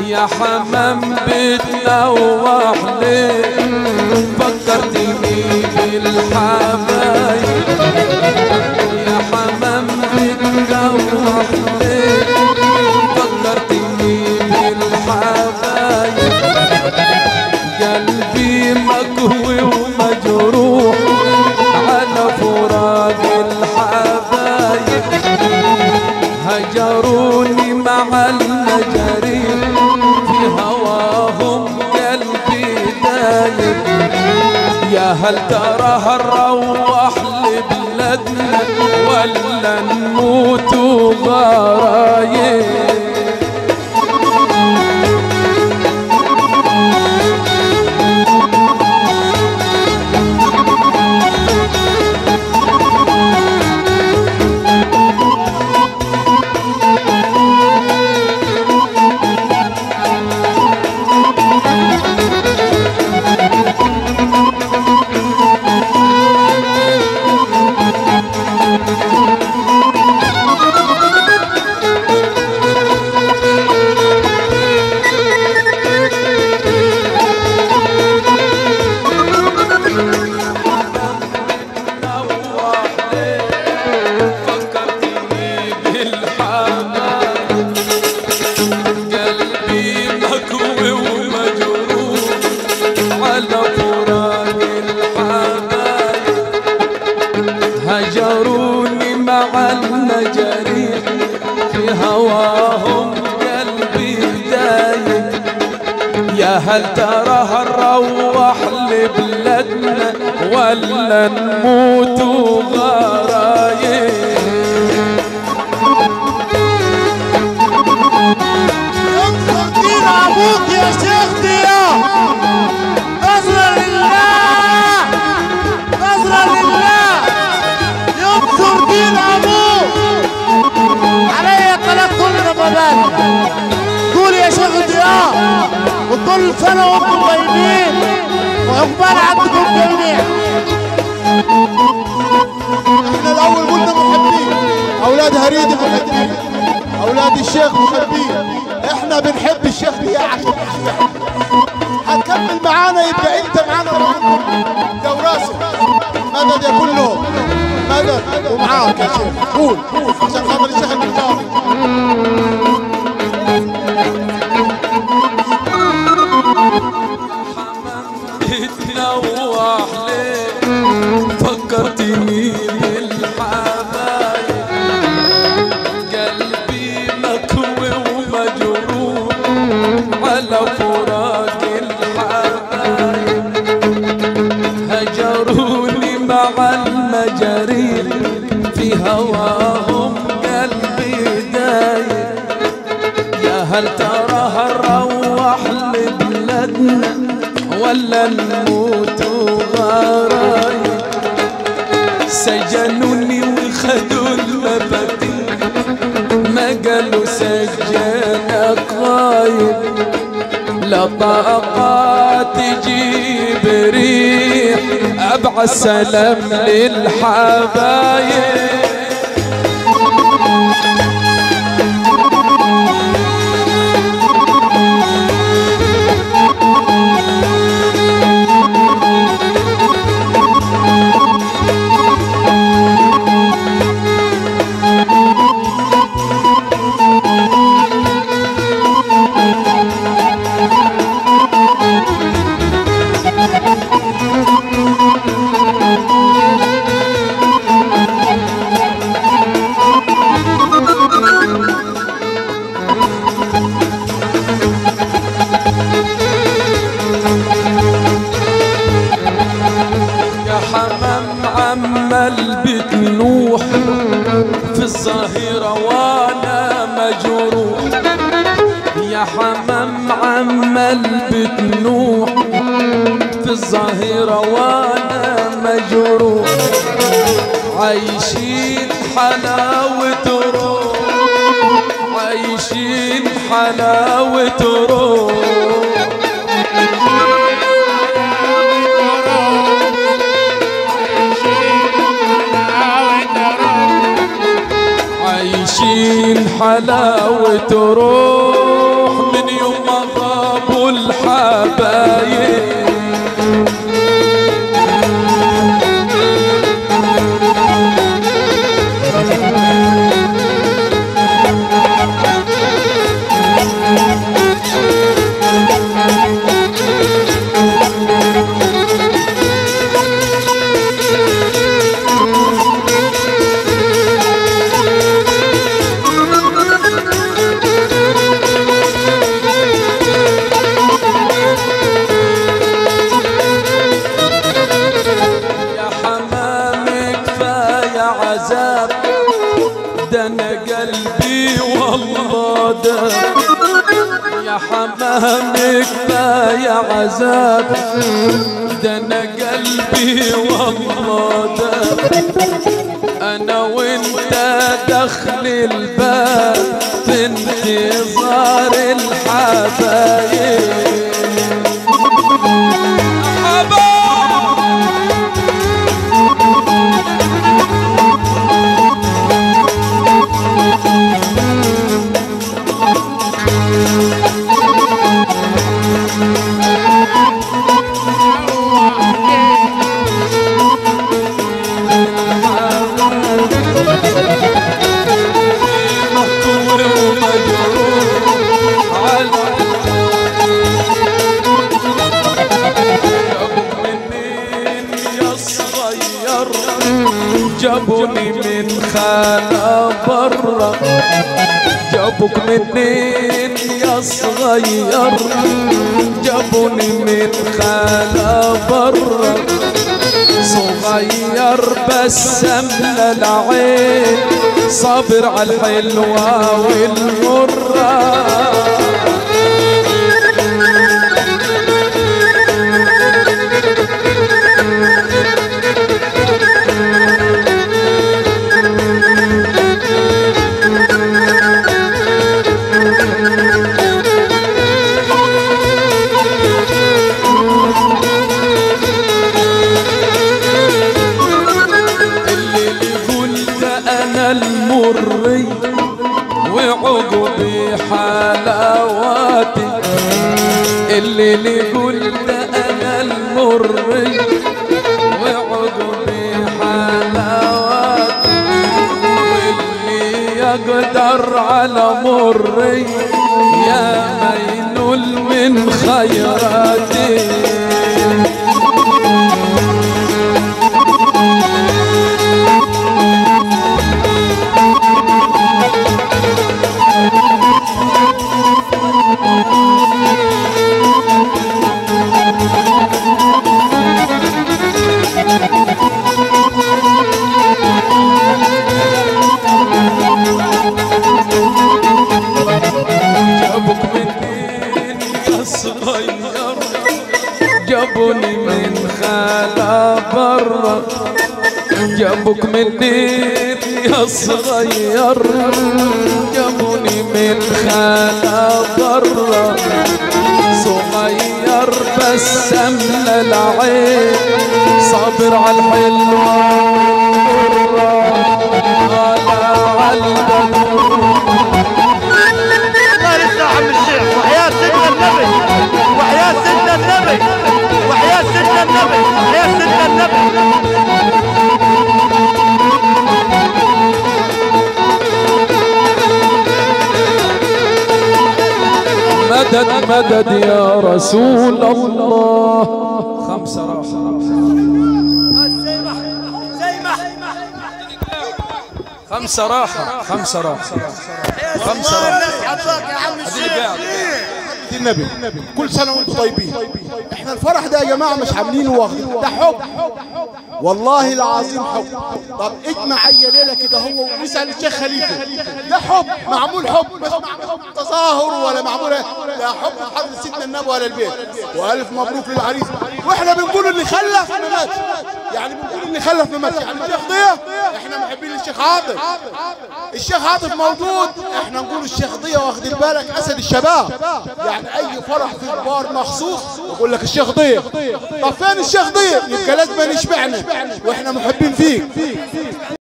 يا حمام بتنوح ليه فكرتني بالحبايب يا حمام بتنوح ليه فكرتني بالحبايب قلبي مكوي ومجروح على فراق الحبايب هجروني مع المجارين في هواهم قلبي دايب يا هل ترى هنروح لبلادنا ولا نموت غرايب فكرتني بالحبايب قلبي مكوي ومجروح على فراق الحبايب هجروني مع المجاريح في هواهم قلبي دايب يا هل ترى هنروح لبلادنا ولا نموت غرايب ينصر دين ابوك يا شيخ ضياء نصرا لله نصرا لله ينصر دين ابوك علي قناة كل رمضان قول يا شيخ ضياء وكل سنة وانتم طيبين وعقبال عندكم جميع احنا الاول قلنا محبين اولاد هريدي محبين اولاد الشيخ محبين احنا بنحب الشيخ ضياء عشان نحبه. هتكمل معانا يبقى انت معانا ومعانا ده وراسك مدد يا كلهم مدد ومعاك يا شيخ قول قول عشان خاطر الشيخ المختار تتنوح ليه فكرتني بالحبايب قلبي مكوي ومجروح على فراق الحبايب هجروني مع المجاريح في هواهم قلبي دايب يا هل ترى هنروح لبلادنا ولا نموت غرايب سجنوني وخدوا المفاتيح ما قالوا سجنك غايب لا طاقة تجيب ريح ابعث سلام للحبايب يا حمام عمال بتنوح في الظاهرة وانا مجروح يا حمام عمال بتنوح في الظاهرة وانا مجروح عايشين حلاوة روح عايشين حلاوة روح عايشين حلاوة روح من يوم ما يا حمام كفاية عذاب ده انا قلبي والله ده انا وانت دخل الباب في انتظار الحبايب حبايب مهكور ومجروح على جابوك منين يا صغير جابوني من خانة برا جابوك منين يا صغير جابوني من خانة برا صغير بس املى العين صابر على الحلوة والمرة اللي يقول ده انا المري وعقبي حلاواتي اللي يقول ده انا المري وعقبي حلاواتي واللي يقدر على مري يا ما ينول من خيراتي جابوك منين يا صغير جابوني من خلا برا جابوك منين يا صغير جابوني من خلا برا صغير بس املى العين صابر على الحلوة والمرة على البدر الله يرضى عم الشيخ وحياة سيدنا النبي وحياة سيدنا النبي وحياة سيدنا النبي وحياة سيدنا النبي مدد مدد يا رسول الله خمسة راحة خمسة راحة خمسة راحة خمسة راحة يا عم اللي قاعد. النبي كل سنه وانتم طيبين احنا الفرح ده يا جماعه مش عاملينه واخدين ده حب والله العظيم حب طب اجمع اي ليله كده هو واسال الشيخ خليفه ده حب معمول حب مش معمول تظاهر ولا معمول ده حب حضرة سيدنا النبي ولا البيت والف مبروك للعريس واحنا بنقول اللي خلف ما ماتش يعني بنقول اللي خلف ما ماتش يعني الشيخ ضياء احنا محبين الشيخ عاطف الشيخ عاطف موجود احنا نقول الشيخ ضياء واخد بالك اسد الشباب يعني اي فرح في البار مخصوص يقول لك الشيخ ضياء طب فين الشيخ ضياء يبقى لازم نشبعنا واحنا محبين فيك